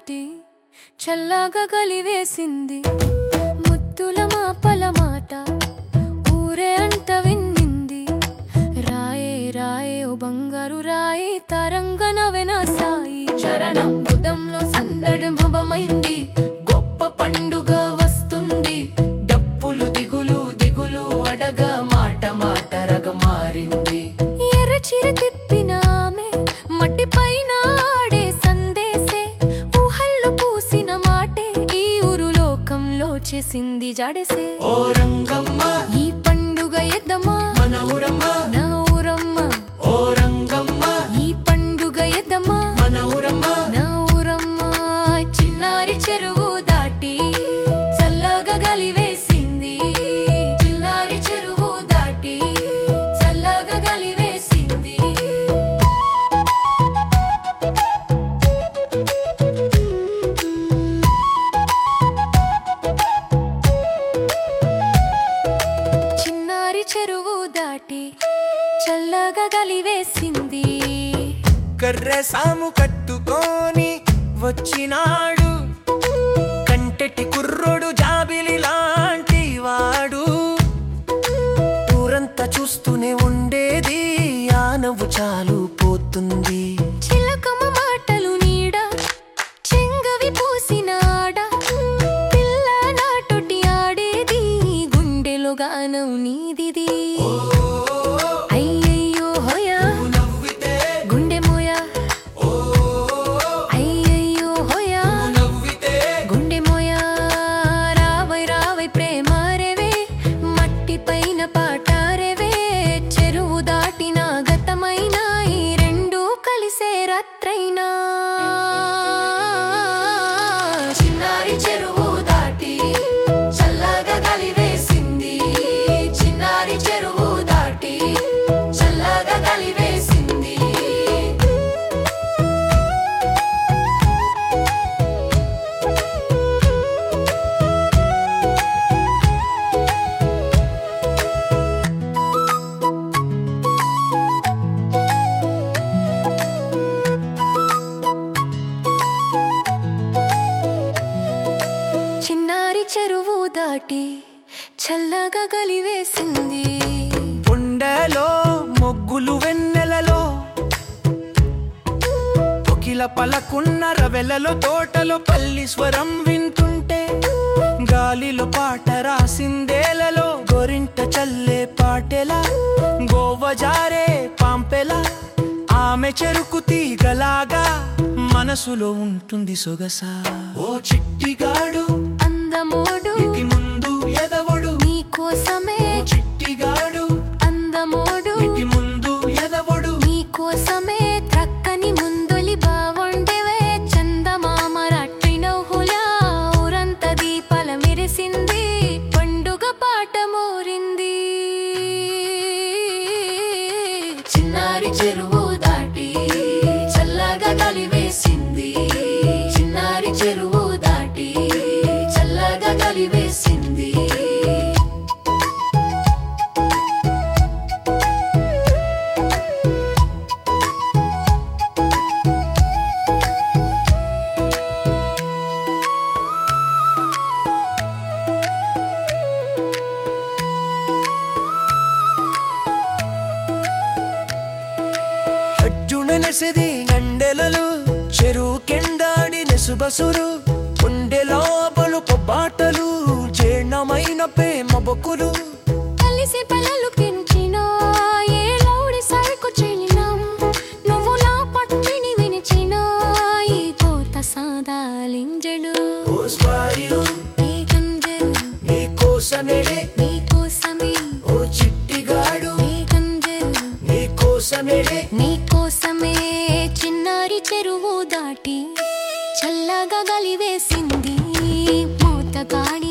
దాటి చల్లగా కలివేసింది ముద్దుల మాపల మాట ఊరే అంట విన్నింది రాయే రాయే ఓ బంగారు రాయే తరంగన సాయి చరణం బుధంలో సందడి మభమైంది గొప్ప పండుగ వస్తుంది డప్పులు దిగులు దిగులు అడగ మాట మాట రగ మారింది ఎర్ర చీర తిప్పిన ఆమె మట్టి పైన ఆడే సందేశే ఊహల్లో పూసిన మాటే ఈ ఊరు లోకంలో చేసింది జడసే ఓ రంగమ్మ ఈ పండుగ ఎద్దమా మన ఊరమ్మ నా ఊరమ్మ ఓ రంగమ్మ ఈ పండుగ ఎద్దమా మన ఊరమ్మ నా ఊరమ్మ చిన్నారి చెరువు దాటి చల్లగా గలివేసింది చిన్నారి చెరువు దాటి చల్లగా గలివేసింది చిన్నారి చెరువు దాటి చల్లగా గలివేసింది కర్రె సాము కట్టుకొని వచ్చినాడు కంటెటి కుర్రోడు జాబిలి లాంటి వాడు ఊరంతా చూస్తూనే ఉండేది ఆ నవ్వు చాలు పోతుంది చిలకమ్మ మాటలు నీడ చెంగవి పూసిన ఆడ పిల్ల నాటొటి ఆడేది గుండెలో గానం నీదిది అయ్యయ్యో హోయా నవ్వితే గుండె మోయా అయ్యయ్యో హోయా నవ్వితే గుండె మోయా రావై రావై ప్రేమ రేవే మట్టి పైన పాటారేవే చెరువు దాటిన గతమైన ఈ రెండు కలిసే రాత్రైనా చిన్నారి చెరువు దాటి చల్లగా కలివేసింది చిన్నారి చెరువు దాటి చల్లగా కలివేసింది చిన్నారి చెరువు దాటి చల్లగా గలివేసింది కొండలో మొగ్గులు వెన్నెలలో ఒకిల పలకున్న రవెలలో తోటలో పల్లి స్వరం వింటుంటే గాలిలో పాట రాసిందేలలో గోరింట చల్లే పాటెలా గోవజారే పాంపెలా ఆమె చెరుకు తీగలాగా మనసులో ఉంటుంది సొగసా ఓ చిట్టిగాడు అందమోడు ఇక ముందు ఎదవడు నీకోసమే చిట్టిగాడు అందమోడు ఇక ముందు ఎదవడు నీకోసమే త్రక్కని ముందొలి బావుండేవే చందమామ రట్టి నవ్వులా ఊరంత దీపాల మెరిసింది పండుగ పాట మోరింది చిన్నారి చెరువు దాటి చల్లగా కలివేసింది చిన్నారి చెరువు దాటి చల్లగా కలివేసింది ಅಜ್ಜುನ ನೆಸೆದಿ ಗಂಡೆಲಲು చెరు కెండాడి నెసుబసురు గుండె లోపలు బాటలు జీర్ణమైన ప్రేమ బొక్కులు కలిసి పలలు పెంచిన ఏ లౌడి సరుకు చెలినాం నువ్వు నా పట్టిని వినిచిన ఈ కోత సాదాలింజలు ఓ స్వారియు ఈ గంజలు నీ కోసమే నీ కోసమే ఓ చిట్టిగాడు ఈ గంజలు నీ కోసమే నీ కోసమే చిన్నారి చెరువు దాటి చల్లగా గలివేసింది మూతగాడి